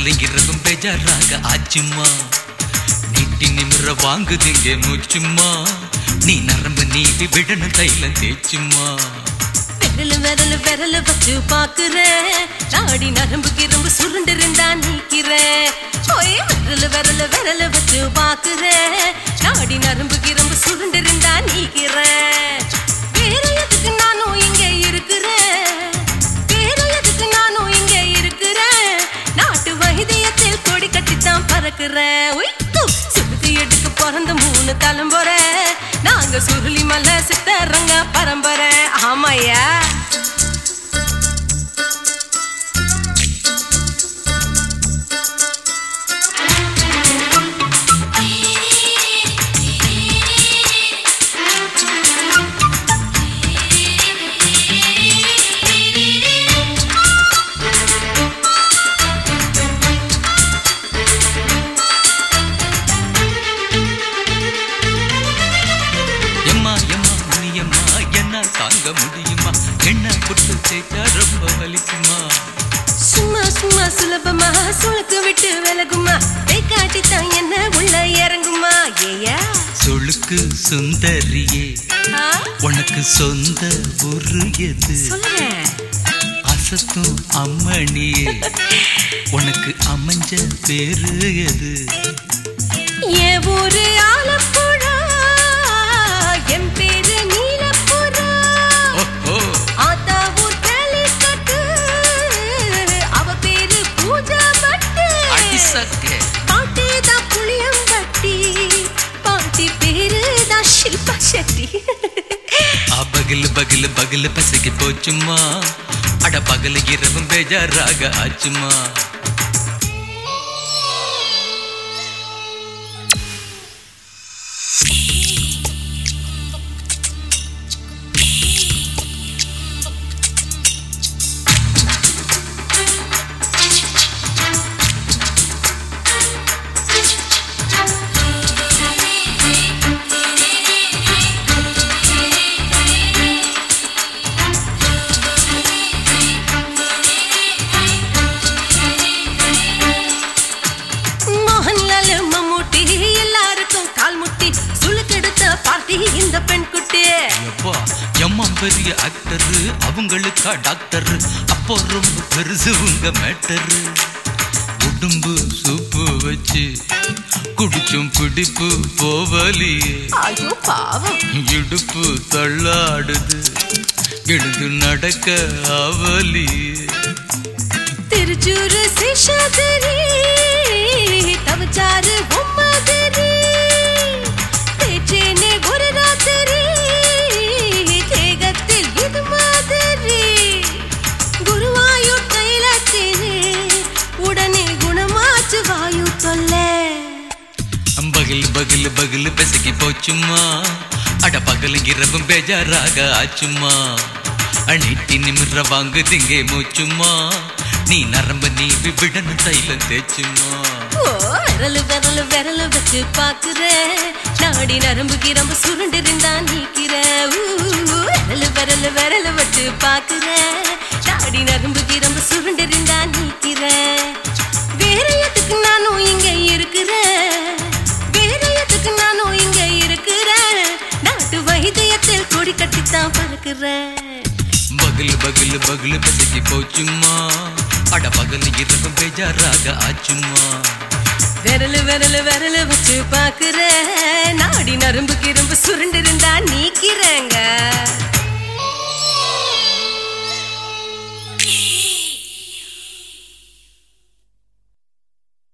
பகலுங்கிறதும் பேஜாராக ஆச்சுமா நீட்டி நிமிர வாங்குதுங்க மூச்சுமா நீ நரம்பு நீவி விடணும் தைலம் தேச்சுமா விரல விரல விரல வச்சு பாக்குறேன் நாடி நரம்பு கிரம்பு சுருண்டு இருந்தா நீக்கிறேன் ஓய் விரல விரல விரல வச்சு பாக்குறேன் நாடி நரம்பு கிரம்பு சுருண்டு இருந்தா நீக்கிறேன் வேற எதுக்கு நானும் இங்க இருக்கிறேன் வேற எதுக்கு நானும் இங்க இருக்கிறேன் நாட்டு வைத்தியத்தில் கொடி கட்டித்தான் பறக்கிறேன் உய், து, சுருதி எடுக்க பிறந்த மூணு தலைமுறை நாங்க சுருளி மலை சித்தரங்க பரம்பரை ஆமாய்யா எம்மா எம்மா முனியம்மா என்னால் தாங்க முடியுமா என்ன புட்டு தேய்ச்சா ரொம்ப வலிக்குமா சும்மா சும்மா சுலபமா சுளுக்கு விட்டு விலகுமா கை காட்டித்தான் என்ன உள்ள இறங்குமா ஏயா சொழுக்கு சுந்தரியே ஆ, உனக்கு சொந்த ஊரு எது சொல்றேன் அசத்தும் அம்மணியே உனக்கு அமைஞ்ச பேரு எது என் ஊரு ஆலப்புழா என் பேரு நீலப்புறா ஓஹோ ஆத்தா ஊர் கேலிக்கட்டு அவ பேரு பூஜா பட்டு அடிசக்கே பாட்டி தான் புளியம்பட்டி பாட்டி பேரு தான் ஷில்பா ஷெட்டி ஆ பகல் பகல் பகல் பசகி போச்சுமா அட பகல் இரவும் பேஜாராக ஆச்சுமா மோகன்லால் மம்மூட்டி எல்லாருக்கும் கால் முட்டி சுளுக்கெடுத்த பார்ட்டி இந்த பெண் குட்டி எப்பா எம்மா பெரிய ஆக்டரு அவங்களுக்கா டாக்டரு அப்போ ரொம்ப பெருசு உங்க மேட்டரு உடம்பு சூப்பு வச்சு குடிச்சும் பிடிப்பு போவலியே ஐயோ பாவம் இடுப்பு தள்ளாடுது எழுது நடக்க ஆவலியே திருச்சூரு சிஷாதிரி தவச்சாரு பொம்மதிரி பேச்சேனே ஒரு ராத்திரி தேகத்தில் இது மாதிரி குருவாயூர் தைலத்தினே உடனே குணமாச்சு வாயு தொல்லை பகில் பகில் பகில் பெசகி போச்சுமா அட பகல் இரவும் பேஜாராக ஆச்சுமா அணிட்டி நிமிர வாங்கு திங்கே மூச்சுமா நீ நரம்பு நீ விடணும் தைலம் தேச்சுமா ஓ விரலு விரலு விரலு வச்சு பாக்குறேன் நாடி நரம்பு கிரம்பு சுருண்டு இருந்தா நீக்கிறேன் ஊ, விரலு விரலு விரலு வச்சு பாக்குறேன் நாடி நரம்பு கிரம்பு சுருண்டு இருந்தா நீக்கிறேன் வேற எதுக்கு நானும் இங்க இருக்கிறேன் வேற எதுக்கு நானும் இங்க இருக்கிறேன் நாட்டு வைத்தியத்தில் கொடி கட்டித்தான் பறக்கிறேன் பகில் பகில் பகில் பெசகி போச்சுமா அட பகல் இரவும் பேஜாராக ஆச்சுமா விரலு விரலு விரலு வச்சு பாக்குற நாடி நரம்பு கிரம்பு சுருண்டு இருந்தா நீக்கிறேங்க